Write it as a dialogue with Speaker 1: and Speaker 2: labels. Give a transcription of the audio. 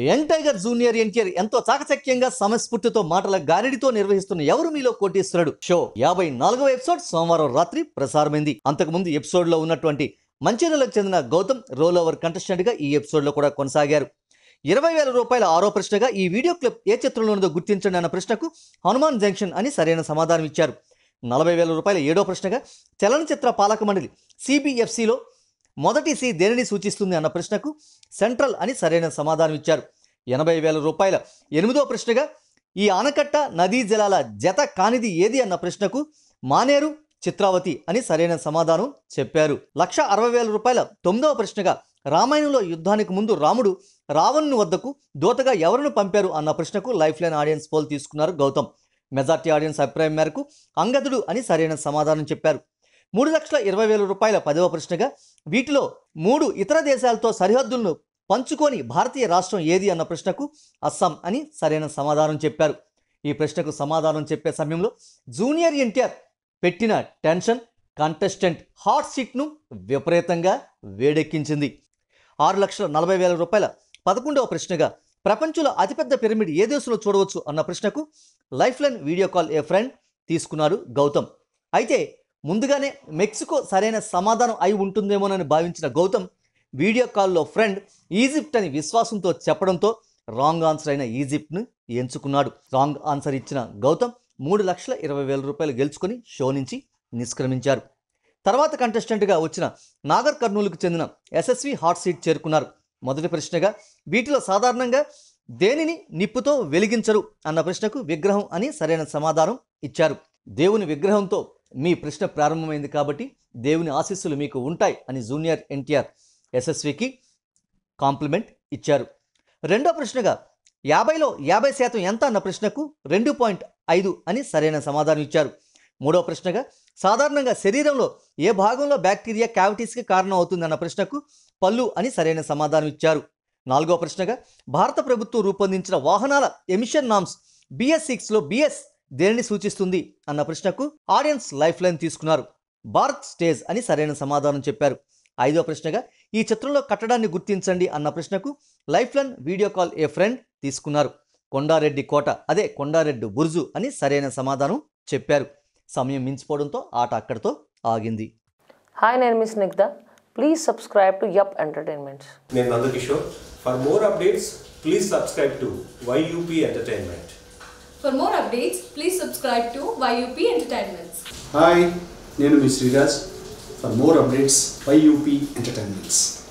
Speaker 1: Young tiger junior NTR ఎంతో చాకచక్యంగా సమస్ఫూర్తితో మాటల గారిడితో నిర్వహిస్తున్న ఎవరు మీలో కోటీశ్వరుడు షో యాభై నాలుగవ ఎపిసోడ్ సోమవారం రాత్రి ప్రసారమైంది అంతకుముందు ఎపిసోడ్ లో ఉన్నటువంటి మంచిర్యాలకు చెందిన గౌతమ్ రోల్ ఓవర్ కంటెస్టెంట్ గా ఈ ఎపిసోడ్ లో కూడా కొనసాగారు ఇరవై వేల రూపాయల ఆరో ప్రశ్నగా ఈ వీడియో క్లిప్ ఏ చిత్రంలో ఉన్నదో గుర్తించండి అన్న ప్రశ్నకు హనుమాన్ జంక్షన్ అని సరైన సమాధానం ఇచ్చారు నలభై వేల రూపాయల ఏడో ప్రశ్నగా చలనచిత్ర పాలక మండలి సిబిఎఫ్సిలో మొదటి సి దేనిని సూచిస్తుంది అన్న ప్రశ్నకు సెంట్రల్ అని సరైన సమాధానం ఇచ్చారు ఎనభై వేల రూపాయల ఎనిమిదో ప్రశ్నగా ఈ ఆనకట్ట నదీ జలాల జత కానిది ఏది అన్న ప్రశ్నకు మానేరు చిత్రావతి అని సరైన సమాధానం చెప్పారు లక్ష అరవై వేల రూపాయల తొమ్మిదవ ప్రశ్నగా రామాయణంలో యుద్ధానికి ముందు రాముడు రావణుని వద్దకు దూతగా ఎవరిని పంపారు అన్న ప్రశ్నకు లైఫ్ లైన్ ఆడియన్స్ పోల్ తీసుకున్నారు గౌతమ్ మెజార్టీ ఆడియన్స్ అభిప్రాయం మేరకు అంగదుడు అని సరైన సమాధానం చెప్పారు మూడు లక్షల ఇరవై వేల రూపాయల పదవ ప్రశ్నగా వీటిలో మూడు ఇతర దేశాలతో సరిహద్దులను పంచుకొని భారతీయ రాష్ట్రం ఏది అన్న ప్రశ్నకు అస్సాం అని సరైన సమాధానం చెప్పారు ఈ ప్రశ్నకు సమాధానం చెప్పే సమయంలో జూనియర్ ఎన్టీఆర్ పెట్టిన టెన్షన్ కంటెస్టెంట్ హాట్ సీట్ను విపరీతంగా వేడెక్కించింది ఆరు లక్షల నలభై వేల రూపాయల పదకొండవ ప్రశ్నగా ప్రపంచంలో అతిపెద్ద పిరమిడ్ ఏ దేశంలో చూడవచ్చు అన్న ప్రశ్నకు life line video call a friend తీసుకున్నారు గౌతమ్ అయితే ముందుగానే మెక్సికో సరైన సమాధానం అయి ఉంటుందేమోనని భావించిన గౌతమ్ వీడియో కాల్లో ఫ్రెండ్ ఈజిప్ట్ అని విశ్వాసంతో చెప్పడంతో రాంగ్ ఆన్సర్ అయిన ఈజిప్ట్ను ఎంచుకున్నాడు రాంగ్ ఆన్సర్ ఇచ్చిన గౌతమ్ మూడు లక్షల ఇరవై వేల రూపాయలు గెలుచుకొని షో నుంచి నిష్క్రమించారు తర్వాత కంటెస్టెంట్గా వచ్చిన నాగర్ కర్నూలుకు చెందిన ఎస్ఎస్వి హాట్ సీట్ చేరుకున్నారు మొదటి ప్రశ్నగా వీటిలో సాధారణంగా దేనిని నిప్పుతో వెలిగించరు అన్న ప్రశ్నకు విగ్రహం అని సరైన సమాధానం ఇచ్చారు దేవుని విగ్రహంతో మీ ప్రశ్న ప్రారంభమైంది కాబట్టి దేవుని ఆశీస్సులు మీకు ఉంటాయి అని జూనియర్ ఎన్టీఆర్ ఎస్ఎస్వికి కాంప్లిమెంట్ ఇచ్చారు రెండో ప్రశ్నగా యాభైలో యాభై శాతం ఎంత అన్న ప్రశ్నకు రెండు పాయింట్ ఐదు అని సరైన సమాధానం ఇచ్చారు మూడో ప్రశ్నగా సాధారణంగా శరీరంలో ఏ భాగంలో బ్యాక్టీరియా క్యావిటీస్కి కారణం అవుతుందన్న ప్రశ్నకు పళ్ళు అని సరైన సమాధానం ఇచ్చారు నాలుగో ప్రశ్నగా భారత ప్రభుత్వం రూపొందించిన వాహనాల ఎమిషన్ నామ్స్ బిఎస్ సిక్స్లో బిఎస్ దేనిని సూచిస్తుంది అన్న ప్రశ్నకు ఆడియన్స్ లైఫ్ లైన్ తీసుకున్నారు భారత్ స్టేజ్ అని సరైన సమాధానం చెప్పారు ఐదో ప్రశ్నగా ఈ చిత్రంలో కట్టడాన్ని గుర్తించండి అన్న ప్రశ్నకు life line video call a friend తీసుకున్నారు కొండారెడ్డి కోట అదే కొండారెడ్డి బుర్జు అని సరైన సమాధానం చెప్పారు సమయం మించిపోవడంతో ఆట అక్కడితో ఆగింది
Speaker 2: హాయ్ నేను మిస్ నిగ్ధ please subscribe to YUP entertainments
Speaker 3: నేను Nandakishore for more updates please subscribe to YUP entertainment
Speaker 4: For more updates, please subscribe to YUP Entertainments.
Speaker 5: Hi నేను మీ Sriraj for more updates YUP entertainments